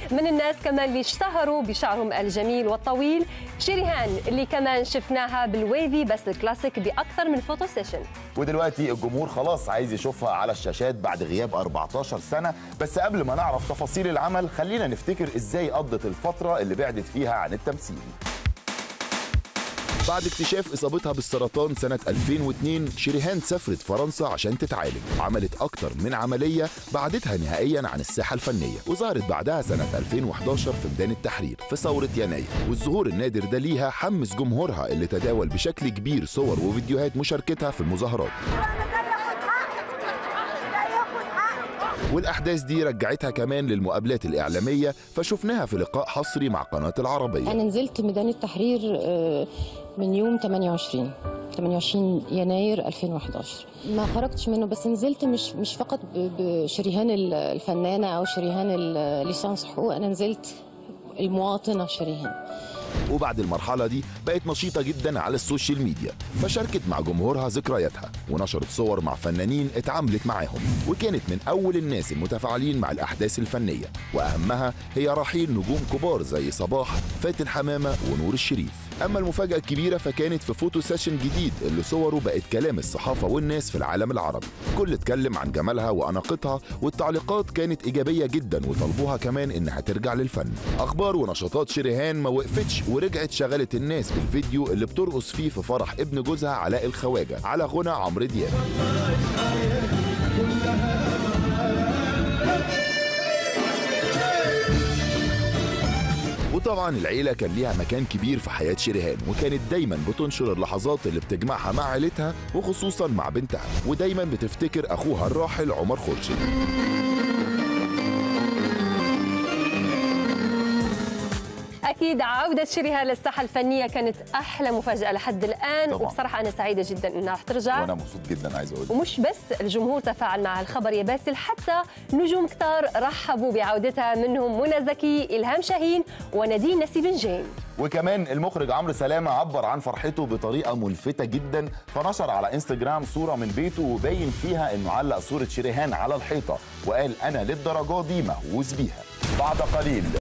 من الناس كمان اللي اشتهروا بشعرهم الجميل والطويل شريهان اللي كمان شفناها بالويفي بس الكلاسيك باكثر من فوتو سيشن ودلوقتي الجمهور خلاص عايز يشوفها على الشاشات بعد غياب 14 سنة بس قبل ما نعرف تفاصيل العمل خلينا نفتكر ازاي قضت الفترة اللي بعدت فيها عن التمثيل بعد اكتشاف اصابتها بالسرطان سنه 2002 شريهان سافرت فرنسا عشان تتعالج عملت اكتر من عمليه بعدتها نهائيا عن الساحه الفنيه وظهرت بعدها سنه 2011 في ميدان التحرير في ثوره يناير والظهور النادر ده ليها حمس جمهورها اللي تداول بشكل كبير صور وفيديوهات مشاركتها في المظاهرات والاحداث دي رجعتها كمان للمقابلات الاعلاميه فشفناها في لقاء حصري مع قناه العربيه أنا نزلت ميدان التحرير آه، من يوم 28 28 يناير 2011 ما خرجتش منه بس نزلت مش مش فقط ب- بشريهان ال- الفنانة أو شريهان ال- ليسانس حقوق أنا نزلت المواطنة شريهان وبعد المرحلة دي بقت نشيطة جدا على السوشيال ميديا فشاركت مع جمهورها ذكرياتها ونشرت صور مع فنانين اتعاملت معاهم وكانت من أول الناس المتفاعلين مع الأحداث الفنية وأهمها هي رحيل نجوم كبار زي صباح فاتن حمامة ونور الشريف أما المفاجأة الكبيرة فكانت في فوتو سيشن جديد اللي صوره بقت كلام الصحافة والناس في العالم العربي كل اتكلم عن جمالها وأناقتها والتعليقات كانت إيجابية جدا وطلبوها كمان إنها ترجع للفن أخبار ونشاطات شريهان ما وقفتش ورجعت شغلت الناس بالفيديو اللي بترقص فيه في فرح ابن جوزها علاء الخواجة على غنى عمرو دياب وطبعا العيلة كان ليها مكان كبير في حياة شريهان وكانت دايما بتنشر اللحظات اللي بتجمعها مع عيلتها وخصوصا مع بنتها ودايما بتفتكر أخوها الراحل عمر خورشيد اكيد عوده شريهان للساحه الفنيه كانت احلى مفاجاه لحد الان طبعاً. وبصراحه انا سعيده جدا انها رح ترجع وأنا مبسوط جدا عايز أقول ومش بس الجمهور تفاعل مع الخبر يا باسل حتى نجوم كتار رحبوا بعودتها منهم منى زكي إلهام شاهين ونادين نسيب جين وكمان المخرج عمرو سلامة عبر عن فرحته بطريقة ملفتة جدا فنشر على انستجرام صورة من بيته وبين فيها انه علق صورة شريهان على الحيطة وقال انا للدرجة دي مهووس بيها بعد قليل